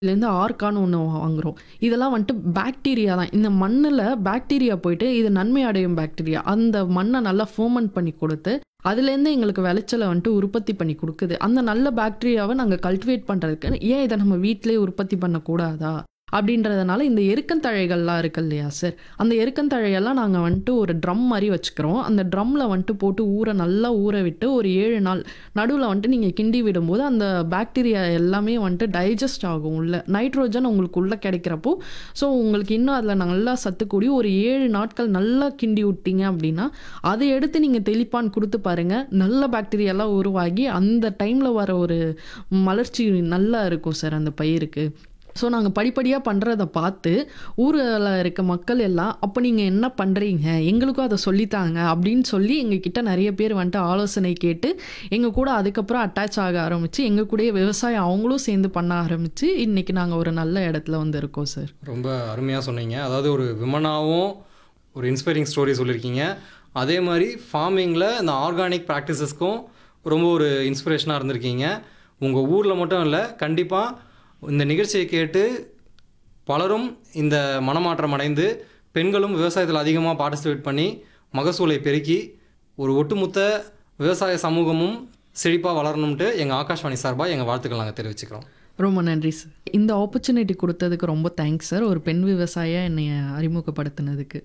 இதுலேருந்து ஆர்கான்னு ஒன்று வாங்குறோம் இதெல்லாம் வந்துட்டு பாக்டீரியா தான் இந்த மண்ணில் பாக்டீரியா போயிட்டு இது நன்மை அடையும் பாக்டீரியா அந்த மண்ணை நல்லா ஃபோமன்ட் பண்ணி கொடுத்து அதுலேருந்து எங்களுக்கு விளைச்சலை வந்துட்டு உற்பத்தி பண்ணி கொடுக்குது அந்த நல்ல பாக்டீரியாவை நாங்கள் கல்டிவேட் பண்ணுறதுக்கு ஏன் இதை நம்ம வீட்டிலேயே உற்பத்தி பண்ணக்கூடாதா அப்படின்றதுனால இந்த எருக்கந்தழைகள்லாம் இருக்கு இல்லையா சார் அந்த எருக்கந்தழையெல்லாம் நாங்கள் வந்துட்டு ஒரு ட்ரம் மாதிரி வச்சுக்கிறோம் அந்த ட்ரம்மில் வந்துட்டு போட்டு ஊற நல்லா ஊற விட்டு ஒரு ஏழு நாள் நடுவில் வந்துட்டு நீங்கள் கிண்டி விடும்போது அந்த பாக்டீரியா எல்லாமே வந்துட்டு டைஜஸ்ட் ஆகும் உள்ள நைட்ரோஜன் உங்களுக்கு உள்ளே கிடைக்கிறப்போ ஸோ உங்களுக்கு இன்னும் அதில் நல்லா சத்து கூடி ஒரு ஏழு நாட்கள் நல்லா கிண்டி விட்டீங்க அப்படின்னா அதை எடுத்து நீங்கள் தெளிப்பான் கொடுத்து பாருங்கள் நல்ல பாக்டீரியாலாம் உருவாகி அந்த டைமில் வர ஒரு மலர்ச்சி நல்லா இருக்கும் சார் அந்த பயிருக்கு ஸோ நாங்கள் படிப்படியாக பண்ணுறத பார்த்து ஊரில் இருக்க மக்கள் எல்லாம் அப்போ நீங்கள் என்ன பண்ணுறீங்க எங்களுக்கும் அதை சொல்லித்தாங்க அப்படின்னு சொல்லி எங்ககிட்ட நிறைய பேர் வந்துட்டு ஆலோசனை கேட்டு எங்கள் கூட அதுக்கப்புறம் அட்டாச் ஆக ஆரம்பித்து எங்கள் கூடயே விவசாயம் அவங்களும் சேர்ந்து பண்ண ஆரம்பித்து இன்றைக்கி நாங்கள் ஒரு நல்ல இடத்துல வந்து இருக்கோம் சார் ரொம்ப அருமையாக சொன்னீங்க அதாவது ஒரு விமனாவும் ஒரு இன்ஸ்பைரிங் ஸ்டோரி சொல்லியிருக்கீங்க அதே மாதிரி ஃபார்மிங்கில் இந்த ஆர்கானிக் ப்ராக்டிசஸ்க்கும் ரொம்ப ஒரு இன்ஸ்பிரேஷனாக இருந்திருக்கீங்க உங்கள் ஊரில் மட்டும் இல்லை கண்டிப்பாக இந்த நிகழ்ச்சியை கேட்டு பலரும் இந்த மனமாற்றம் அடைந்து பெண்களும் விவசாயத்தில் அதிகமாக பார்ட்டிசிபேட் பண்ணி மகசூலை பெருக்கி ஒரு ஒட்டுமொத்த விவசாய சமூகமும் செழிப்பாக வளரணும்ட்டு எங்கள் ஆகாஷ்வாணி சார்பாக எங்கள் வாழ்த்துக்கள் நாங்கள் தெரிவிச்சுக்கிறோம் ரொம்ப நன்றி சார் இந்த ஆப்பர்ச்சுனிட்டி கொடுத்ததுக்கு ரொம்ப தேங்க்ஸ் சார் ஒரு பெண் விவசாயியாக என்னை அறிமுகப்படுத்தினதுக்கு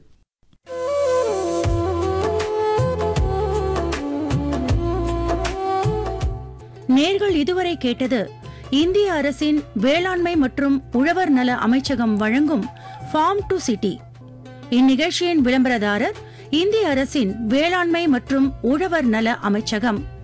நேர்கள் இதுவரை கேட்டது இந்திய அரசின் வேளாண்மை மற்றும் உழவர் நல அமைச்சகம் வழங்கும் ஃபார்ம் டு சிட்டி இந்நிகழ்ச்சியின் விளம்பரதாரர் இந்திய அரசின் வேளாண்மை மற்றும் உழவர் நல அமைச்சகம்